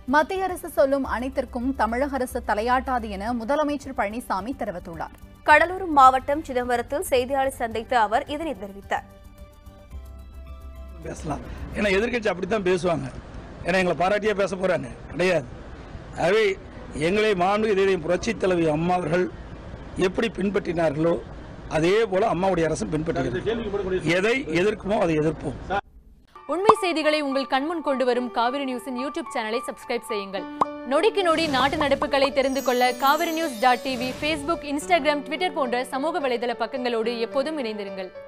மத்திய அரசு சொல்லும் அனைத்திற்கும் தமிழக அரசு தலையாட்டாது என முதலமைச்சர் பழனிசாமி தெரிவித்துள்ளார் கடலூர் மாவட்டம் சிதம்பரத்தில் செய்தியாளர் சந்தித்த அவர் இதனை தெரிவித்தார் பேசலாம் ஏன்னா எதிர்க்கட்சி அப்படித்தான் பேசுவாங்க ஏன்னா எங்களை பாராட்டியே பேச போறாங்க கிடையாது ஆகவே எங்களை மாண்பு இதயம் புரட்சி தலைவி அம்மா அவர்கள் எப்படி பின்பற்றினார்களோ அதே போல அம்மாவுடைய அரசும் பின்பற்றுகிறது எதை எதிர்க்குமோ அதை எதிர்ப்போம் உண்மை செய்திகளை உங்கள் கண்முன் கொண்டு வரும் காவிரி நியூஸின் யூடியூப் சேனலை சப்ஸ்கிரைப் செய்யுங்கள் நொடிக்கு நொடி நாட்டு நடப்புகளை தெரிந்து கொள்ள Kaveri news dot TV Facebook Instagram Twitter போன்ற சமூக வலைதள பக்கங்களோடு எப்போதும் இணைந்திருங்கள்